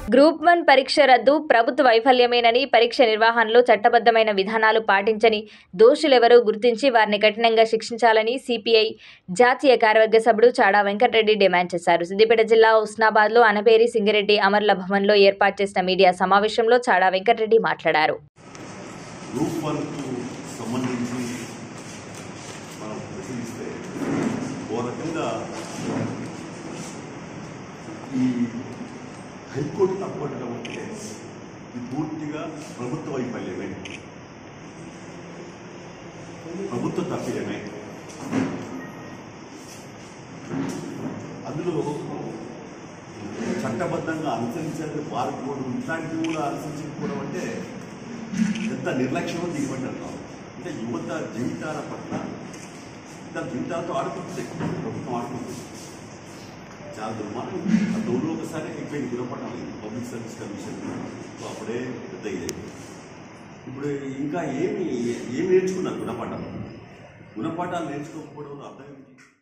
group one పరీక్ష రద్దు ప్రభుత్వ వైఫల్యమేనని పరీక్ష నిర్వహణలో చట్టబద్ధమైన విధానాలు పాటించని దోషులెవరూ గుర్తించి వారిని కఠినంగా శిక్షించాలని సిపిఐ జాతీయ కార్యవర్గ సభ్యుడు చాడా వెంకటరెడ్డి డిమాండ్ చేశారు సిద్దిపేట జిల్లా ఉస్నాబాద్లో అనపేరి సింగిరెడ్డి అమర్ల భవన్లో ఏర్పాటు చేసిన మీడియా సమావేశంలో చాడా వెంకటరెడ్డి మాట్లాడారు గ్రూప్ వన్కు సంబంధించి మనం పరిశీలిస్తే ఓ రకంగా ఈ హైకోర్టు తప్పట్టడం అంటే ఇది పూర్తిగా ప్రభుత్వ వైఫల్యమే ప్రభుత్వ తప్పిదమే అందులో చట్టబద్ధంగా అనుసరించాలని వారు ఇట్లాంటివి కూడా అనుసరించకపోవడం అంటే ఎంత నిర్లక్ష్యం దిగబడ్డారు అంటే యువత జీవితాల పట్ల ఇంకా జీవితాలతో ఆడుకుంటుంది ప్రభుత్వం ఆడుకుంటుంది చాలా దుర్మార్గం ఆ దూరంలో ఒకసారి అయిపోయింది గుణపట్టాలి పబ్లిక్ సర్వీస్ కమిషన్ సో అప్పుడే పెద్ద ఇదైంది ఇప్పుడు ఇంకా ఏమి ఏమి నేర్చుకున్నారు గుణపాఠాలు గుణపాఠాలు నేర్చుకోకపోవడం అర్థం ఏంటి